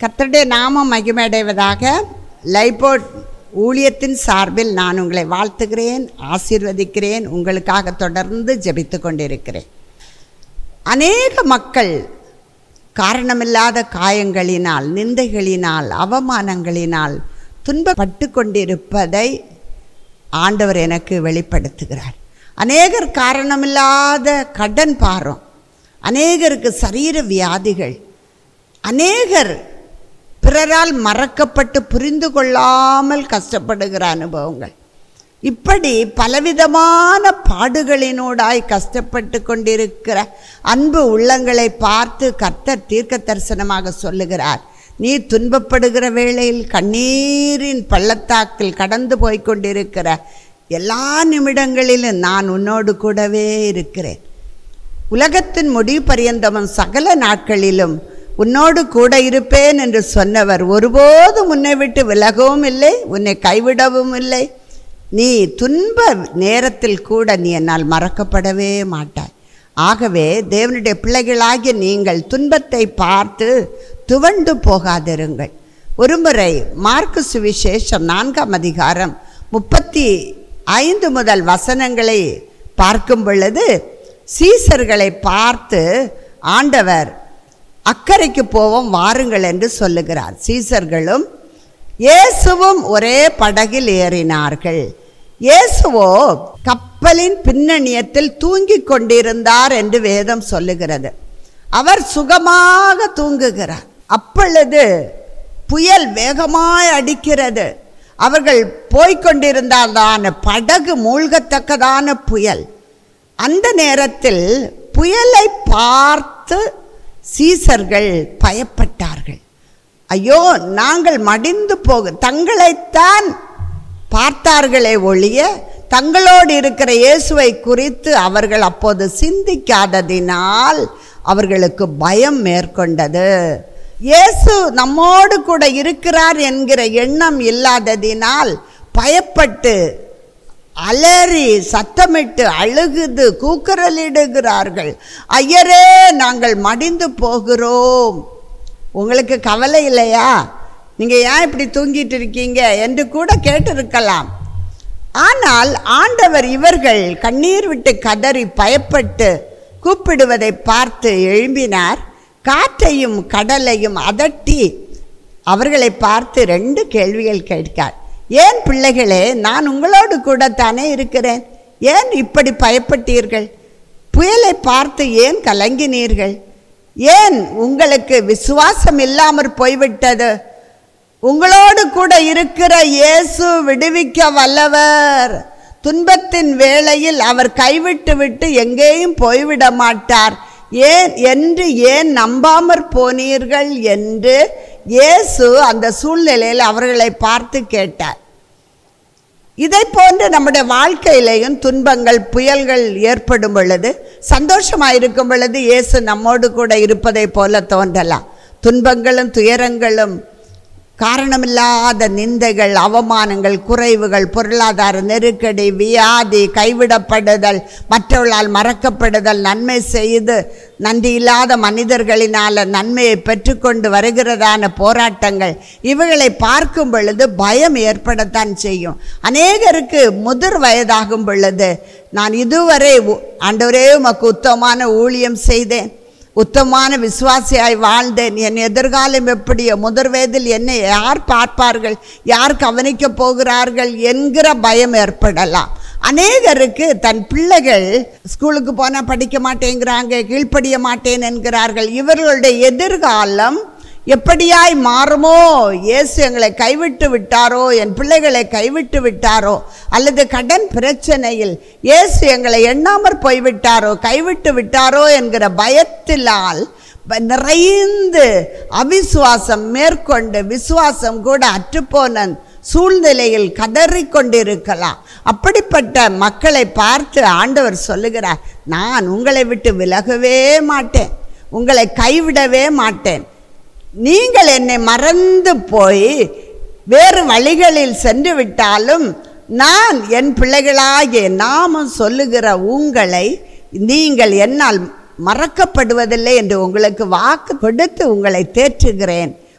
கர்த்தருடைய நாமம் மகிமையடைவதாக லைபோர்ட் ஊழியத்தின் சார்பில் நான் உங்களை வாழ்த்துகிறேன் ஆசீர்வதிக்கிறேன் உங்களுக்காக தொடர்ந்து ஜெபித்து கொண்டிருக்கிறேன் அநேக மக்கள் காரணமில்லாத காயங்களினால் நிந்தைகளினால் அவமானங்களினால் துன்பப்பட்டு கொண்டிருப்பதை ஆண்டவர் எனக்கு வெளிப்படுத்துகிறார் அநேகர் காரணமில்லாத கடன் பாரம் அநேகருக்கு சரீர வியாதிகள் அநேகர் பிறரால் மறக்கப்பட்டு புரிந்து கொள்ளாமல் கஷ்டப்படுகிற அனுபவங்கள் இப்படி பலவிதமான பாடுகளினூடாய் கஷ்டப்பட்டு கொண்டிருக்கிற அன்பு உள்ளங்களை பார்த்து கர்த்தர் தீர்க்க தரிசனமாக சொல்லுகிறார் நீ துன்பப்படுகிற வேளையில் கண்ணீரின் பள்ளத்தாக்கில் கடந்து போய் கொண்டிருக்கிற எல்லா நிமிடங்களிலும் நான் உன்னோடு கூடவே இருக்கிறேன் உலகத்தின் முடிவு பரியந்தமும் சகல நாட்களிலும் உன்னோடு கூட இருப்பேன் என்று சொன்னவர் ஒருபோதும் உன்னை விட்டு விலகவும் இல்லை உன்னை கைவிடவும் இல்லை நீ துன்ப நேரத்தில் கூட நீ என்னால் மறக்கப்படவே மாட்டாய் ஆகவே தேவனுடைய பிள்ளைகளாகிய நீங்கள் துன்பத்தை பார்த்து துவண்டு போகாதிருங்கள் ஒருமுறை மார்க்கு சுவிசேஷம் நான்காம் அதிகாரம் முப்பத்தி ஐந்து முதல் வசனங்களை பார்க்கும் பொழுது சீசர்களை பார்த்து ஆண்டவர் அக்கறைக்கு போவோம் வாருங்கள் என்று சொல்லுகிறார் சீசர்களும் இயேசுவும் ஒரே படகில் ஏறினார்கள் இயேசுவோ கப்பலின் பின்னணியத்தில் தூங்கிக் கொண்டிருந்தார் என்று வேதம் சொல்லுகிறது அவர் சுகமாக தூங்குகிறார் அப்பொழுது புயல் வேகமாய் அடிக்கிறது அவர்கள் போய்கொண்டிருந்தால்தான படகு மூழ்கத்தக்கதான புயல் அந்த நேரத்தில் புயலை பார்த்து சீசர்கள் பயப்பட்டார்கள் ஐயோ நாங்கள் மடிந்து போக தங்களைத்தான் பார்த்தார்களே ஒழிய தங்களோடு இருக்கிற இயேசுவை குறித்து அவர்கள் அப்போது சிந்திக்காததினால் அவர்களுக்கு பயம் மேற்கொண்டது இயேசு நம்மோடு கூட இருக்கிறார் என்கிற எண்ணம் இல்லாததினால் பயப்பட்டு அலறி சத்தமிட்டு அழுகுது கூக்குரலிடுகிறார்கள் ஐயரே நாங்கள் மடிந்து போகிறோம் உங்களுக்கு கவலை இல்லையா நீங்கள் ஏன் இப்படி தூங்கிட்டு இருக்கீங்க என்று கூட கேட்டிருக்கலாம் ஆனால் ஆண்டவர் இவர்கள் கண்ணீர் விட்டு கதறி பயப்பட்டு கூப்பிடுவதை பார்த்து எழும்பினார் காற்றையும் கடலையும் அதட்டி அவர்களை பார்த்து ரெண்டு கேள்விகள் கேட்கார் ஏன் பிள்ளைகளே நான் உங்களோடு கூட தானே இருக்கிறேன் ஏன் இப்படி பயப்பட்டீர்கள் புயலை பார்த்து ஏன் கலங்கினீர்கள் ஏன் உங்களுக்கு விசுவாசம் இல்லாமற் போய்விட்டது உங்களோடு கூட இருக்கிற இயேசு விடுவிக்க வல்லவர் துன்பத்தின் வேளையில் அவர் கைவிட்டு விட்டு எங்கேயும் போய்விட மாட்டார் ஏன் என்று ஏன் நம்பாமற் போனீர்கள் என்று இயேசு அந்த சூழ்நிலையில் அவர்களை பார்த்து கேட்டார் இதை போன்று நம்முடைய வாழ்க்கையிலையும் துன்பங்கள் புயல்கள் ஏற்படும் பொழுது சந்தோஷமாக இருக்கும் பொழுது இயேசு நம்மோடு கூட இருப்பதை போல தோன்றலாம் துன்பங்களும் துயரங்களும் காரணமில்லாத நிந்தைகள் அவமானங்கள் குறைவுகள் பொருளாதார நெருக்கடி வியாதி கைவிடப்படுதல் மற்றவர்களால் மறக்கப்படுதல் நன்மை செய்து நன்றி இல்லாத மனிதர்களினால் நன்மையை பெற்றுக்கொண்டு வருகிறதான போராட்டங்கள் இவைகளை பார்க்கும் பொழுது பயம் ஏற்படத்தான் செய்யும் அநேகருக்கு முதிர் வயதாகும் பொழுது நான் இதுவரை ஆண்டவரே உமக்கு உத்தமமான ஊழியம் செய்தேன் உத்தமான விசுவாசியாய் வாழ்ந்தேன் என் எதிர்காலம் எப்படியோ முதற் வயதில் என்னை யார் பார்ப்பார்கள் யார் கவனிக்கப் போகிறார்கள் என்கிற பயம் ஏற்படலாம் அநேகருக்கு தன் பிள்ளைகள் ஸ்கூலுக்கு போனால் படிக்க மாட்டேங்கிறாங்க கீழ்ப்படிய மாட்டேன் என்கிறார்கள் இவர்களுடைய எதிர்காலம் எப்படியாய் மாறுமோ இயேசு எங்களை கைவிட்டு விட்டாரோ என் பிள்ளைகளை கைவிட்டு விட்டாரோ அல்லது கடன் பிரச்சனையில் இயேசு எங்களை எண்ணாமற் போய்விட்டாரோ கைவிட்டு விட்டாரோ என்கிற பயத்திலால் நிறைந்து அவிசுவாசம் மேற்கொண்டு விசுவாசம் கூட அற்றுப்போன சூழ்நிலையில் கதறிக்கொண்டிருக்கலாம் அப்படிப்பட்ட மக்களை பார்த்து ஆண்டவர் சொல்லுகிறார் நான் உங்களை விட்டு விலகவே மாட்டேன் உங்களை கைவிடவே மாட்டேன் நீங்கள் என்னை மறந்து போய் வேறு வழிகளில் சென்று விட்டாலும் நான் என் பிள்ளைகளாகிய நாமம் சொல்லுகிற உங்களை நீங்கள் என்னால் மறக்கப்படுவதில்லை என்று உங்களுக்கு வாக்கு கொடுத்து உங்களை தேற்றுகிறேன்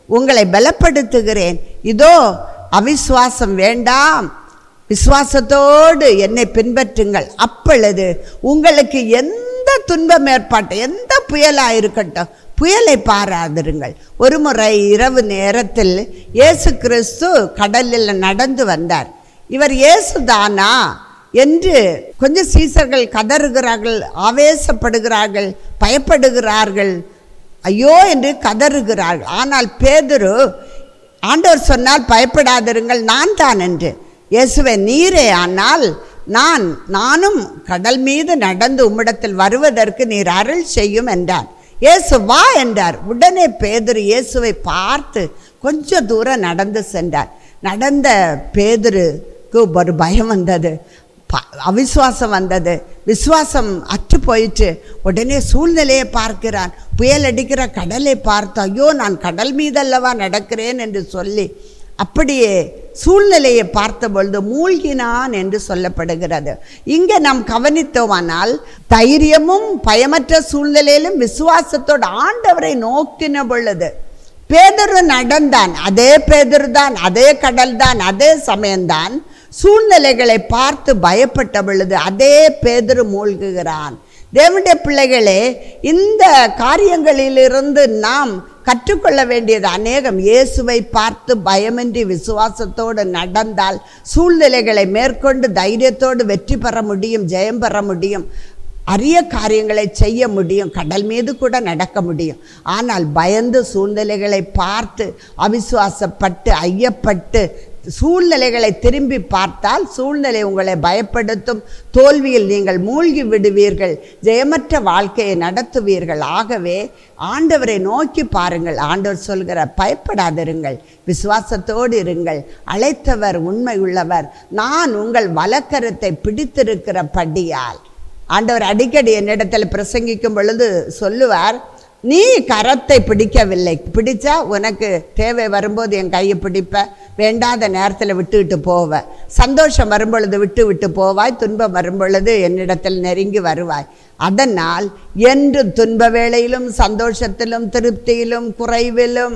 உங்களை பலப்படுத்துகிறேன் இதோ அவிசுவாசம் வேண்டாம் விசுவாசத்தோடு என்னை பின்பற்றுங்கள் அப்பொழுது உங்களுக்கு எந்த துன்பம் ஏற்பாட்டு எந்த புயலாக இருக்கட்டும் புயலை பாராதிருங்கள் ஒரு முறை இரவு நேரத்தில் இயேசு கிறிஸ்து கடலில் நடந்து வந்தார் இவர் இயேசுதானா என்று கொஞ்சம் சீசர்கள் கதறுகிறார்கள் ஆவேசப்படுகிறார்கள் பயப்படுகிறார்கள் ஐயோ என்று கதறுகிறார்கள் ஆனால் பேதுரு ஆண்டவர் சொன்னால் பயப்படாதிருங்கள் நான் தான் என்று இயேசுவே நீரே ஆனால் நான் நானும் கடல் மீது நடந்து உம்மிடத்தில் வருவதற்கு நீர் அருள் செய்யும் என்றார் இயேசு வா என்றார் உடனே பேதுரு இயேசுவை பார்த்து கொஞ்சம் தூரம் நடந்து சென்றார் நடந்த பேதுருக்கு ஒரு பயம் வந்தது ப- அவிசுவாசம் வந்தது விசுவாசம் அற்று போயிற்று உடனே சூழ்நிலையை பார்க்கிறான் புயல் அடிக்கிற கடலை பார்த்து ஐயோ நான் கடல் மீதல்லவா நடக்கிறேன் என்று சொல்லி அப்படியே சூழ்நிலையை பார்த்த பொழுது மூழ்கினான் என்று சொல்லப்படுகிறது இங்கே நாம் கவனித்தோமானால் தைரியமும் பயமற்ற சூழ்நிலையிலும் விசுவாசத்தோடு ஆண்டவரை நோக்கின பொழுது பேதுரு நடந்தான் அதே பேதுரு தான் அதே கடல் தான் அதே சமயம்தான் சூழ்நிலைகளை பார்த்து பயப்பட்ட பொழுது அதே பேதுரு மூழ்குகிறான் தேவனுடைய பிள்ளைகளே இந்த காரியங்களிலிருந்து நாம் கற்றுக்கொள்ள வேண்டியது அநேகம் இயேசுவை பார்த்து பயமின்றி விசுவாசத்தோடு நடந்தால் சூழ்நிலைகளை மேற்கொண்டு தைரியத்தோடு வெற்றி பெற முடியும் ஜெயம் பெற முடியும் அரிய காரியங்களை செய்ய முடியும் கடல் மீது கூட நடக்க முடியும் ஆனால் பயந்து சூழ்நிலைகளை பார்த்து அவிசுவாசப்பட்டு ஐயப்பட்டு சூழ்நிலைகளை திரும்பி பார்த்தால் சூழ்நிலை உங்களை பயப்படுத்தும் தோல்வியில் நீங்கள் மூழ்கி விடுவீர்கள் ஜெயமற்ற வாழ்க்கையை நடத்துவீர்கள் ஆகவே ஆண்டவரை நோக்கி பாருங்கள் ஆண்டவர் சொல்கிற பயப்படாதிருங்கள் விசுவாசத்தோடு இருங்கள் அழைத்தவர் உண்மை உள்ளவர் நான் உங்கள் வலக்கரத்தை பிடித்திருக்கிற படியால் ஆண்டவர் அடிக்கடி என்னிடத்தில் பிரசங்கிக்கும் பொழுது சொல்லுவார் நீ கரத்தை பிடிக்கவில்லை பிடிச்சா உனக்கு தேவை வரும்போது என் கையை பிடிப்ப வேண்டாத நேரத்தில் விட்டுவிட்டு போவ சந்தோஷம் வரும்பொழுது விட்டு விட்டு போவாய் துன்பம் வரும்பொழுது என்னிடத்தில் நெருங்கி வருவாய் அதனால் என்று துன்ப வேளையிலும் சந்தோஷத்திலும் திருப்தியிலும் குறைவிலும்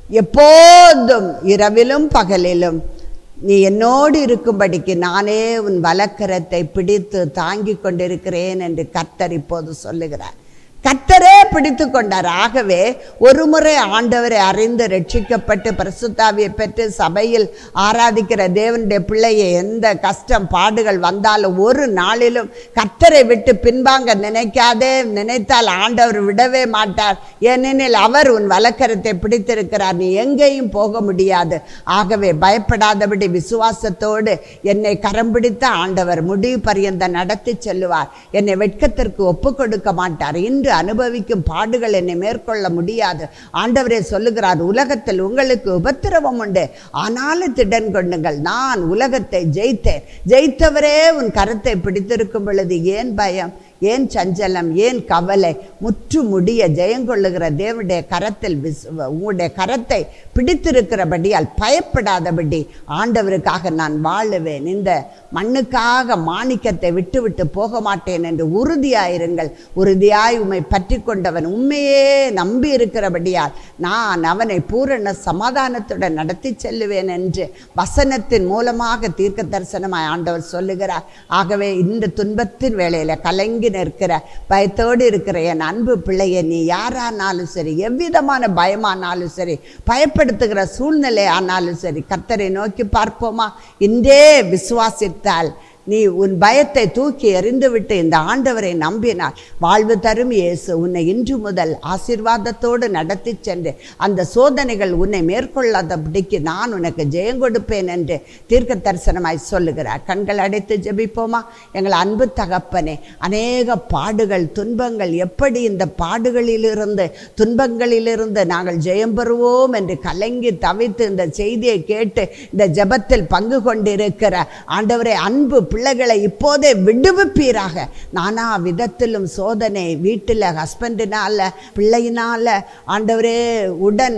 எப்போதும் இரவிலும் பகலிலும் நீ என்னோடு இருக்கும்படிக்கு நானே உன் வலக்கரத்தை பிடித்து தாங்கிக் கொண்டிருக்கிறேன் என்று கர்த்தர் இப்போது சொல்லுகிறார் கர்த்தரே பிடித்து கொண்டார் ஆகவே ஒரு முறை ஆண்டவரை அறிந்து ரட்சிக்கப்பட்டு பரிசுத்தாவியை பெற்று சபையில் ஆராதிக்கிற தேவனுடைய பிள்ளையை எந்த கஷ்டம் பாடுகள் வந்தாலும் ஒரு நாளிலும் கர்த்தரை விட்டு பின்வாங்க நினைக்காதே நினைத்தால் ஆண்டவர் விடவே மாட்டார் ஏனெனில் அவர் உன் வலக்கரத்தை பிடித்திருக்கிறார் நீ எங்கேயும் போக முடியாது ஆகவே பயப்படாதபடி விசுவாசத்தோடு என்னை கரம் பிடித்த ஆண்டவர் முடிவு பரியந்த நடத்தி செல்லுவார் என்னை வெட்கத்திற்கு ஒப்பு கொடுக்க மாட்டார் இன்று அனுபவிக்கும் பாடுகள் என்னை மேற்கொள்ள முடியாது ஆண்டவரே சொல்லுகிறார் உலகத்தில் உங்களுக்கு உபத்திரவம் உண்டு ஆனாலும் திடன் கொண்டுங்கள் நான் உலகத்தை ஜெயித்தேன் ஜெயித்தவரே உன் கரத்தை பிடித்திருக்கும் பொழுது ஏன் பயம் ஏன் சஞ்சலம் ஏன் கவலை முற்று முடிய ஜெயங்கொள்ளுகிற தேவனுடைய கரத்தில் விஸ் உங்களுடைய கரத்தை பிடித்திருக்கிறபடியால் பயப்படாதபடி ஆண்டவருக்காக நான் வாழுவேன் இந்த மண்ணுக்காக மாணிக்கத்தை விட்டு விட்டு போக மாட்டேன் என்று உறுதியாயிருங்கள் உறுதியாய் உம்மை பற்றி கொண்டவன் உண்மையே நம்பி இருக்கிறபடியால் நான் அவனை பூரண சமாதானத்துடன் நடத்தி செல்லுவேன் என்று வசனத்தின் மூலமாக தீர்க்க தரிசனமாய் ஆண்டவர் சொல்லுகிறார் ஆகவே இந்த துன்பத்தின் வேளையில கலங்கி நிற்கிற பயத்தோடு இருக்கிற என் அன்பு பிள்ளையை நீ யாரானாலும் சரி எவ்விதமான பயமானாலும் சரி பயப்படுத்துகிற சூழ்நிலை ஆனாலும் சரி கர்த்தரை நோக்கி பார்ப்போமா இன்றே விசுவாசித்தால் நீ உன் பயத்தை தூக்கி எறிந்துவிட்டு இந்த ஆண்டவரை நம்பினார் வாழ்வு தரும் இயேசு உன்னை இன்று முதல் ஆசீர்வாதத்தோடு நடத்தி சென்று அந்த சோதனைகள் உன்னை மேற்கொள்ளாதபடிக்கு நான் உனக்கு ஜெயம் கொடுப்பேன் என்று தீர்க்க தரிசனமாய் சொல்லுகிறார் கண்கள் அடைத்து ஜெபிப்போமா எங்கள் அன்பு தகப்பனே அநேக பாடுகள் துன்பங்கள் எப்படி இந்த பாடுகளிலிருந்து துன்பங்களிலிருந்து நாங்கள் ஜெயம் பெறுவோம் என்று கலங்கி தவித்து இந்த செய்தியை கேட்டு இந்த ஜெபத்தில் பங்கு கொண்டிருக்கிற ஆண்டவரே அன்பு பிள்ளைகளை இப்போதே விடுவிப்பீராக நானா விதத்திலும் சோதனை வீட்டில் ஹஸ்பண்டினால பிள்ளையினால ஆண்டவரே உடன்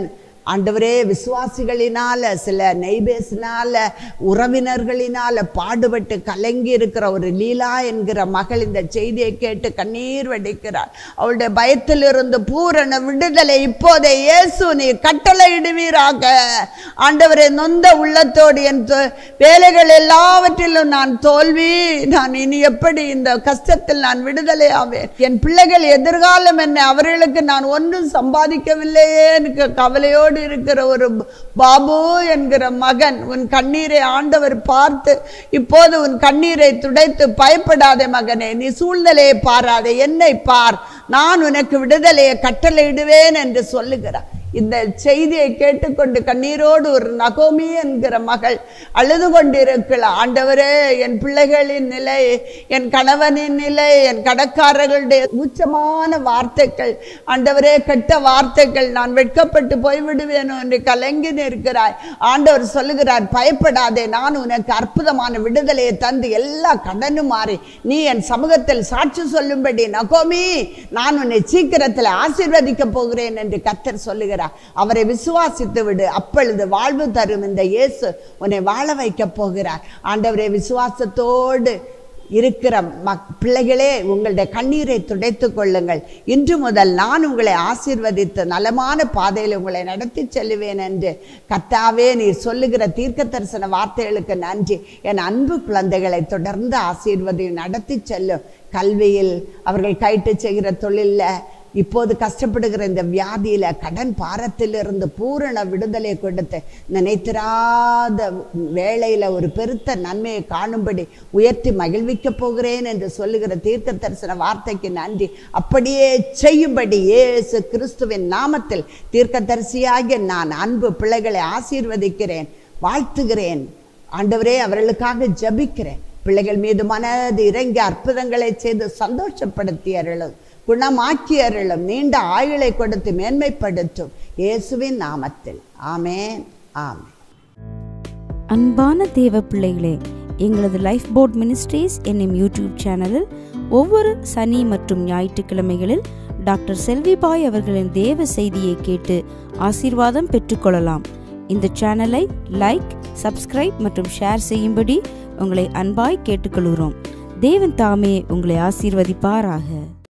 ஆண்டவரே விசுவாசிகளினால சில நெய்பேசினால உறவினர்களினால பாடுபட்டு கலங்கி இருக்கிற ஒரு லீலா என்கிற மகள் இந்த செய்தியை கேட்டு கண்ணீர் வடிக்கிறார் அவளுடைய பயத்திலிருந்து பூரண விடுதலை இப்போதே இயேசு நீ கட்டளையிடுவீராக ஆண்டவரே நொந்த உள்ளத்தோடு என் தொ- வேலைகள் எல்லாவற்றிலும் நான் தோல்வி நான் இனி எப்படி இந்த கஷ்டத்தில் நான் விடுதலை ஆவேன் என் பிள்ளைகள் எதிர்காலம் என்ன அவர்களுக்கு நான் ஒன்றும் சம்பாதிக்கவில்லையே எனக்கு கவலையோடு இருக்கிற ஒரு பாபு என்கிற மகன் உன் கண்ணீரை ஆண்டவர் பார்த்து இப்போது உன் கண்ணீரை துடைத்து பயப்படாதே மகனே நீ சூழ்நிலையை பாராதே என்னை பார் நான் உனக்கு விடுதலையை கட்டளையிடுவேன் என்று சொல்லுகிறார் இந்த செய்தியை கேட்டுக்கொண்டு கண்ணீரோடு ஒரு நகோமி என்கிற மகள் அழுது கொண்டிருக்கலாம் ஆண்டவரே என் பிள்ளைகளின் நிலை என் கணவனின் நிலை என் கடற்காரர்களுடைய உச்சமான வார்த்தைகள் ஆண்டவரே கெட்ட வார்த்தைகள் நான் வெட்கப்பட்டு போய்விடுவேனோ என்று கலங்கி நிற்கிறாய் ஆண்டவர் சொல்லுகிறார் பயப்படாதே நான் உனக்கு அற்புதமான விடுதலையை தந்து எல்லா கடனும் மாறி நீ என் சமூகத்தில் சாட்சி சொல்லும்படி நகோமி நான் உன்னை சீக்கிரத்தில் ஆசீர்வதிக்க போகிறேன் என்று கர்த்தர் சொல்லுகிறார் அவரை விசுவாசித்து விடு அப்பொழுது வாழ்வு தரும் இந்த இயேசு உன்னை வாழ வைக்க போகிறார் ஆண்டவரை விசுவாசத்தோடு இருக்கிற மக் பிள்ளைகளே உங்களுடைய கண்ணீரை துடைத்துக் கொள்ளுங்கள் இன்று முதல் நான் உங்களை ஆசீர்வதித்து நலமான பாதையில் உங்களை நடத்தி செல்லுவேன் என்று கர்த்தாவே நீர் சொல்லுகிற தீர்க்க தரிசன வார்த்தைகளுக்கு நன்றி என் அன்பு குழந்தைகளை தொடர்ந்து ஆசீர்வதியும் நடத்தி செல்லும் கல்வியில் அவர்கள் கைட்டு செய்கிற தொழிலில் இப்போது கஷ்டப்படுகிற இந்த வியாதியில கடன் பாரத்திலிருந்து பூரண விடுதலை கொடுத்து நினைத்திராத வேளையில ஒரு பெருத்த நன்மையை காணும்படி உயர்த்தி மகிழ்விக்க போகிறேன் என்று சொல்லுகிற தீர்க்க தரிசன வார்த்தைக்கு நன்றி அப்படியே செய்யும்படி இயேசு கிறிஸ்துவின் நாமத்தில் தீர்க்கதரிசியாகிய நான் அன்பு பிள்ளைகளை ஆசீர்வதிக்கிறேன் வாழ்த்துகிறேன் ஆண்டவரே அவர்களுக்காக ஜபிக்கிறேன் பிள்ளைகள் மீது மனது இறங்கி அற்புதங்களை செய்து சந்தோஷப்படுத்தி அருளும் குணமாக்கி அருளும் நீண்ட ஆயுளை கொடுத்து மேன்மைப்படுத்தும் இயேசுவின் நாமத்தில் ஆமேன் ஆமேன் அன்பான தேவ பிள்ளைகளே எங்களது லைஃப் போர்ட் மினிஸ்ட்ரீஸ் என்னும் யூடியூப் சேனலில் ஒவ்வொரு சனி மற்றும் ஞாயிற்றுக்கிழமைகளில் டாக்டர் செல்விபாய் அவர்களின் தேவ செய்தியை கேட்டு ஆசீர்வாதம் பெற்றுக்கொள்ளலாம் இந்த சேனலை லைக் சப்ஸ்கிரைப் மற்றும் ஷேர் செய்யும்படி உங்களை அன்பாய் கேட்டுக்கொள்கிறோம் தேவன் தாமே உங்களை ஆசீர்வதிப்பாராக